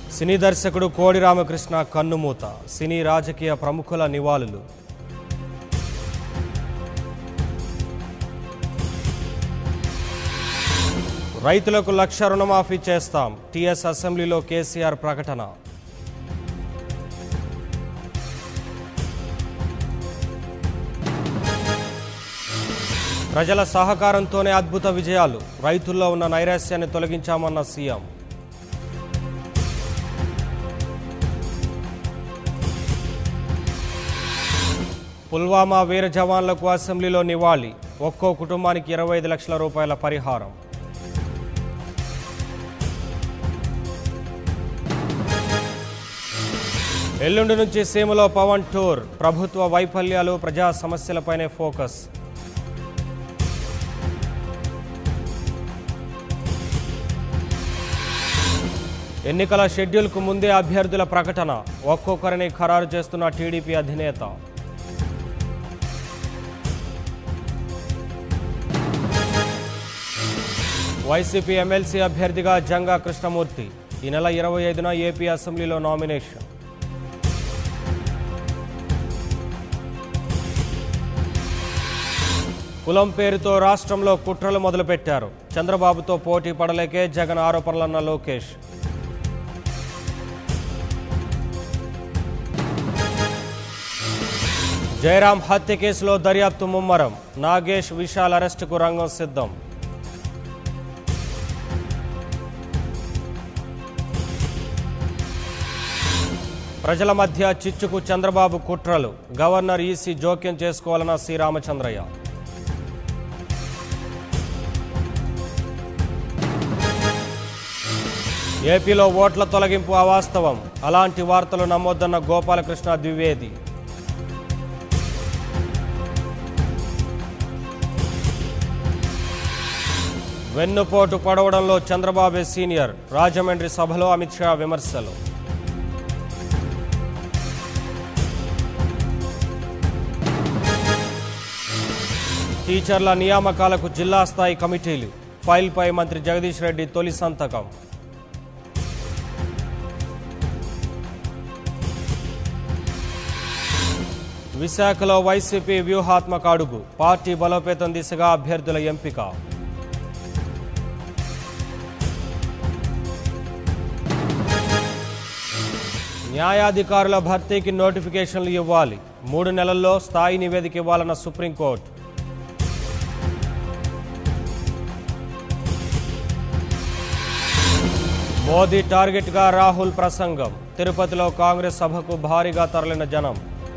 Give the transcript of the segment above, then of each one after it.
సినీ దర్శకుడు కోడి రామకృష్ణ కన్నుమూత సినీ రాజకీయ ప్రముఖుల నివాళులు రైతులకు లక్ష రుణమాఫీ చేస్తాం టీఎస్ అసెంబ్లీలో కేసీఆర్ ప్రకటన ప్రజల సహకారంతోనే అద్భుత విజయాలు రైతుల్లో ఉన్న నైరాశ్యాన్ని తొలగించామన్న సీఎం పుల్వామా వీర జవాన్లకు అసెంబ్లీలో నివాళి ఒక్కో కుటుంబానికి ఇరవై ఐదు లక్షల రూపాయల పరిహారం ఎల్లుండి నుంచి సీమలో పవన్ టూర్ ప్రభుత్వ వైఫల్యాలు ప్రజా సమస్యలపైనే ఫోకస్ ఎన్నికల షెడ్యూల్కు ముందే అభ్యర్థుల ప్రకటన ఒక్కొక్కరిని ఖరారు చేస్తున్న టీడీపీ అధినేత వైసీపీ ఎమ్మెల్సీ అభ్యర్థిగా జంగా కృష్ణమూర్తి ఈ నెల ఇరవై ఐదున ఏపీ అసెంబ్లీలో నామినేషన్ కులం పేరుతో రాష్ట్రంలో కుట్రలు మొదలుపెట్టారు చంద్రబాబుతో పోటీ పడలేకే జగన్ ఆరోపణలన్న లోకేష్ జయరాం హత్య కేసులో దర్యాప్తు ముమ్మరం నాగేష్ విశాల్ అరెస్టుకు రంగం సిద్ధం ప్రజల మధ్య చిచ్చుకు చంద్రబాబు కుట్రలు గవర్నర్ ఈసీ జోక్యం చేసుకోవాలన్న శ్రీరామచంద్రయ్య ఏపీలో ఓట్ల తొలగింపు అవాస్తవం అలాంటి వార్తలు నమ్మొద్దన్న గోపాలకృష్ణ ద్వివేది వెన్నుపోటు పడవడంలో చంద్రబాబే సీనియర్ రాజమండ్రి సభలో అమిత్ షా విమర్శలు టీచర్ల నియామకాలకు జిల్లా స్థాయి కమిటీలు ఫైల్పై మంత్రి జగదీష్ రెడ్డి తొలి సంతకం విశాఖలో వైసీపీ వ్యూహాత్మక అడుగు పార్టీ బలోపేతం దిశగా అభ్యర్థుల ఎంపిక న్యాయాధికారుల భర్తీకి నోటిఫికేషన్లు ఇవ్వాలి మూడు నెలల్లో స్థాయి నివేదిక ఇవ్వాలన్న సుప్రీంకోర్టు మోదీ టార్గెట్గా రాహుల్ ప్రసంగం తిరుపతిలో కాంగ్రెస్ సభకు భారీగా తరలిన జనం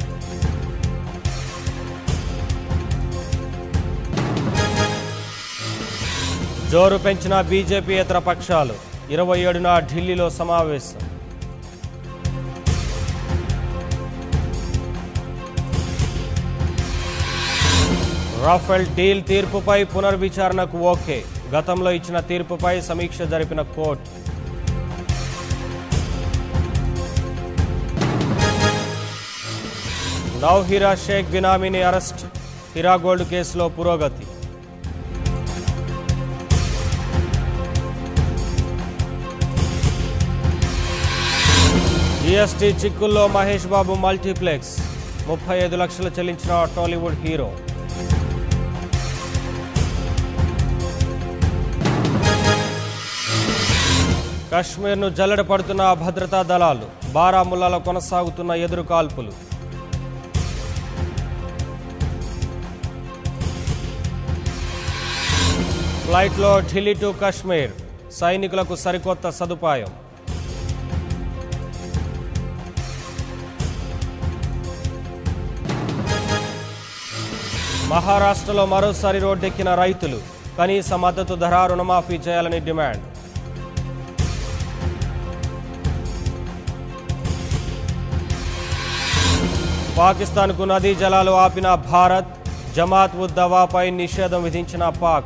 జోరు పెంచిన బీజేపీయేతర పక్షాలు ఇరవై ఏడున ఢిల్లీలో సమావేశం రాఫెల్ డీల్ తీర్పుపై పునర్విచారణకు ఓకే గతంలో ఇచ్చిన తీర్పుపై సమీక్ష జరిపిన కోర్టు నవ్ హీరా షేక్ బినామీని అరెస్ట్ హీరా గోల్డ్ కేసులో పురోగతి జీఎస్టీ చిక్కుల్లో మహేష్ బాబు మల్టీప్లెక్స్ ముప్పై ఐదు లక్షలు చెల్లించిన టాలీవుడ్ హీరో కశ్మీర్ను జల్లెడ పడుతున్న భద్రతా దళాలు బారాముల్లాలో కొనసాగుతున్న ఎదురు కాల్పులు ఫ్లైట్లో ఢిల్లీ టు కశ్మీర్ సైనికులకు సరికొత్త సదుపాయం మహారాష్ట్రలో మరోసారి రోడ్డెక్కిన రైతులు కనీస మద్దతు ధర రుణమాఫీ చేయాలని డిమాండ్ పాకిస్తాన్కు నదీ జలాలు ఆపిన భారత్ జమాత్ ఉద్ దవాపై నిషేధం విధించిన పాక్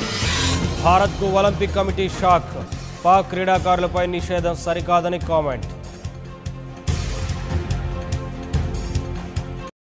భారత్కు ఒలింపిక్ కమిటీ షాక్ పాక్ క్రీడాకారులపై నిషేధం సరికాదని కామెంట్